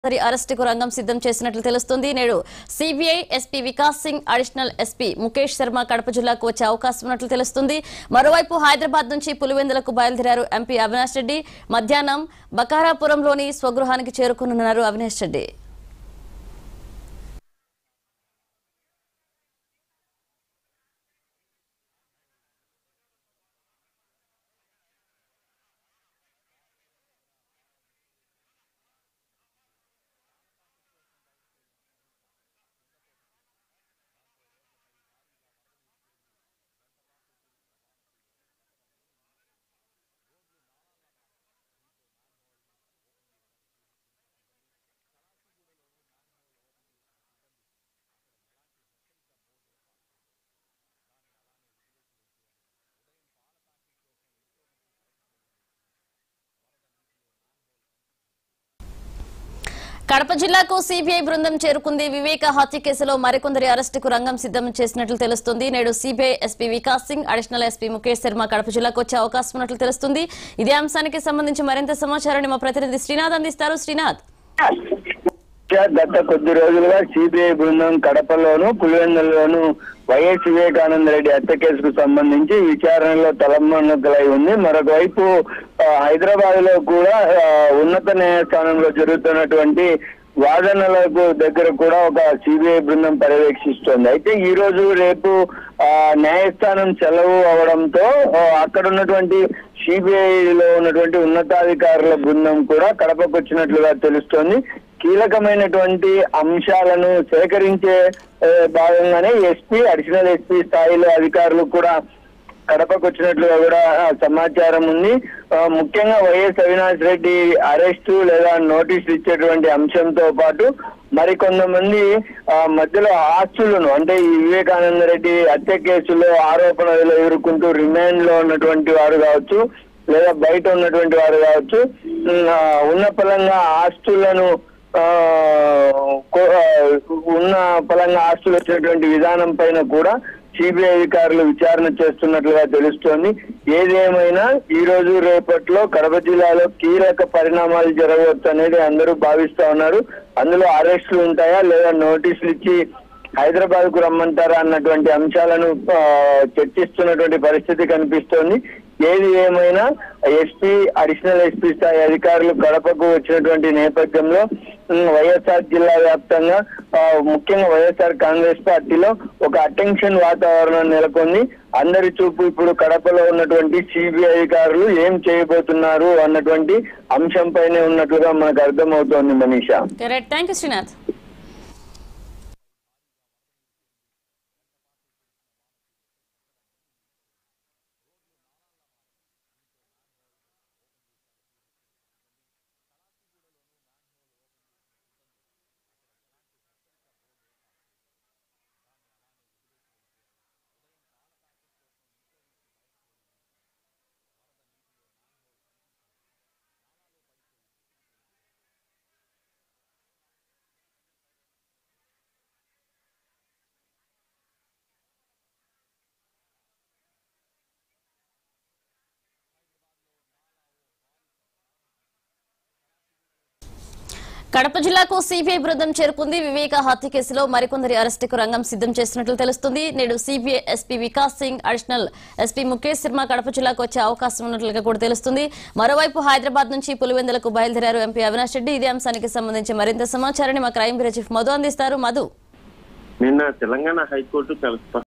సరి అరెస్టుకు రంగం సిద్ధం చేసినట్లు తెలుస్తుంది నేడు CBI SP Vikas Singh additional SP Mukesh Sharma Kadapa జిల్లాకు వచ్చే అవకాశం ఉన్నట్లు తెలుస్తుంది మరోవైపు హైదరాబాద్ నుంచి పులివెందులకు బయలుదేరారు ఎంపీ అవినాష్ రెడ్డి మధ్యాహ్నం బకారాపురంలోని స్వగృహానికి చేరుకునున్నారు అవినాష్ రెడ్డి కడప జిల్లాకు సిబిఐ బృందం చేరుకుంది వివేక హత్య కేసులో మరికొందరి అరెస్టుకు రంగం సిద్ధం చేసినట్లు తెలుస్తుంది నేడు CBI SP Vikas Singh additional SP Mukesh Sharma Kadapa జిల్లాకు వచ్చే అవకాశం ఉన్నట్లు తెలుస్తుంది ఇదే అంశానికి సంబంధించి మరింత సమాచారాన్ని మా ప్రతినిధి శ్రీనాథ్ అందిస్తారు శ్రీనాథ్ గత కొద్ది రోజులుగా సిబిఐ బృందం కడపలోను పులివెందులలోను వైఎస్ వివేకానంద రెడ్డి హత్య కేసుకు సంబంధించి విచారణలో తలమునకలై ఉంది మరొక వైపు హైదరాబాద్ లో కూడా ఆ, ఉన్నత న్యాయస్థానంలో జరుగుతున్నటువంటి వాదనలకు దగ్గర కూడా ఒక సిబిఐ బృందం పర్యవేక్షిస్తోంది అయితే ఈ రోజు రేపు ఆ, న్యాయస్థానం సెలవు అవడంతో ఆ, అక్కడ ఉన్నటువంటి సిబిఐ లో ఉన్నటువంటి ఉన్నతాధికారుల బృందం కూడా కడపకు వచ్చినట్లుగా తెలుస్తోంది కీలకమైనటువంటి అంశాలను సేకరించే ఆ, భాగంగానే ఎస్పీ అడిషనల్ ఎస్పీ స్థాయిలో అధికారులు కూడా కడపకు వచ్చినట్లుగా కూడా ఆ, సమాచారం ఉంది ఆ, ముఖ్యంగా వైఎస్ అవినాష్ రెడ్డి అరెస్టు లేదా నోటీసులు ఇచ్చేటువంటి అంశంతో పాటు మరికొంతమంది ఆ, మధ్యలో ఆస్తులను అంటే ఈ వివేకానంద రెడ్డి హత్య కేసులో ఆరోపణలు ఎదుర్కొంటూ రిమాండ్ లో ఉన్నటువంటి వారు కావచ్చు లేదా బయట ఉన్నటువంటి వారు కావచ్చు ఉమ్, ఆ, ఉన్న పలంగా ఆస్తులను ఆ, కో- ఆ, ఉన్న పలంగా ఆస్తులు వచ్చినటువంటి విధానం పైన కూడా సిబిఐ అధికారులు విచారణ చేస్తున్నట్లుగా తెలుస్తోంది ఏదేమైనా ఈ రోజు రేపట్లో కడప జిల్లాలో కీలక పరిణామాలు జరగవచ్చు అనేది అందరూ భావిస్తా ఉన్నారు అందులో అరెస్టులు ఉంటాయా లేదా నోటీసులు ఇచ్చి హైదరాబాద్ కు రమ్మంటారా అన్నటువంటి అంశాలను ఆ, చర్చిస్తున్నటువంటి పరిస్థితి కనిపిస్తోంది ఏది ఏమైనా ఎస్పీ అడిషనల్ ఎస్పీ స్థాయి అధికారులు కడపకు వచ్చినటువంటి నేపథ్యంలో ఉమ్, వైఎస్ఆర్ జిల్లా వ్యాప్తంగా ఆ, ముఖ్యంగా వైఎస్ఆర్ కాంగ్రెస్ పార్టీలో ఒక అటెన్షన్ వాతావరణం నెలకొంది అందరి చూపు ఇప్పుడు కడపలో ఉన్నటువంటి సిబిఐ అధికారులు ఏం చేయబోతున్నారు అన్నటువంటి అంశంపైనే ఉన్నట్లుగా మనకు అర్థమవుతోంది Manisha right thank you Srinath Kadapa జిల్లాకు సిబిఐ బృందం చేరుకుంది వివేక హత్య కేసులో మరికొందరి అరెస్టుకు రంగం సిద్ధం చేసినట్లు తెలుస్తుంది నేడు CBI SP Vikas Singh additional SP Mukesh Sharma Kadapa జిల్లాకు వచ్చే అవకాశం ఉన్నట్లుగా కూడా తెలుస్తుంది మరోవైపు హైదరాబాద్ నుంచి పులివెందులకు బయలుదేరారు ఎంపీ అవినాష్ రెడ్డి ఇదే అంశానికి సంబంధించి మరింత సమాచారాన్ని మా క్రైమ్ బ్యూరో చీఫ్ మధు అందిస్తారు మధు నిన్న తెలంగాణ హైకోర్టు చాలా